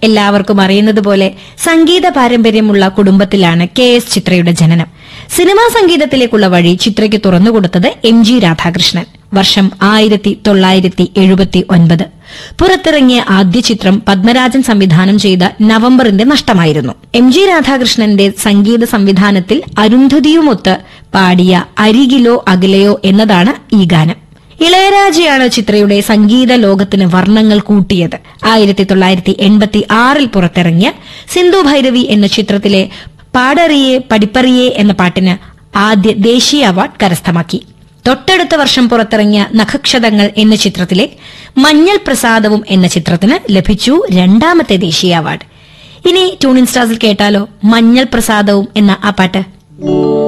എല്ലാവർക്കും അറിയുന്നത് പോലെ സംഗീത പാരമ്പര്യമുള്ള കുടുംബത്തിലാണ് കെ എസ് ചിത്രയുടെ ജനനം സിനിമാ സംഗീതത്തിലേക്കുള്ള വഴി ചിത്രയ്ക്ക് തുറന്നുകൊടുത്തത് എം ജി രാധാകൃഷ്ണൻ വർഷം ആയിരത്തി തൊള്ളായിരത്തി എഴുപത്തി ഒൻപത് പുറത്തിറങ്ങിയ ആദ്യ ചിത്രം പത്മരാജൻ സംവിധാനം ചെയ്ത നവംബറിന്റെ നഷ്ടമായിരുന്നു എം ജി രാധാകൃഷ്ണന്റെ സംഗീത സംവിധാനത്തിൽ അരുന്ധതിയുമൊത്ത് പാടിയ അരികിലോ അകലെയോ എന്നതാണ് ഈ ഗാനം ഇളയരാജയാണ് ചിത്രയുടെ സംഗീത ലോകത്തിന് വർണ്ണങ്ങൾ കൂട്ടിയത് ആയിരത്തി തൊള്ളായിരത്തി എൺപത്തി ആറിൽ പുറത്തിറങ്ങിയ സിന്ധു ഭൈരവി എന്ന ചിത്രത്തിലെ പാടറിയെ പഠിപ്പറിയെ എന്ന പാട്ടിന് ആദ്യ ദേശീയ അവാർഡ് കരസ്ഥമാക്കി തൊട്ടടുത്ത വർഷം പുറത്തിറങ്ങിയ നഖക്ഷതങ്ങൾ എന്ന ചിത്രത്തിലെ മഞ്ഞൾ പ്രസാദവും എന്ന ചിത്രത്തിന് ലഭിച്ചു രണ്ടാമത്തെ ദേശീയ അവാർഡ് ഇനി ട്യൂണിൻ സ്റ്റാർസിൽ കേട്ടാലോ മഞ്ഞൾ പ്രസാദവും എന്ന ആ പാട്ട്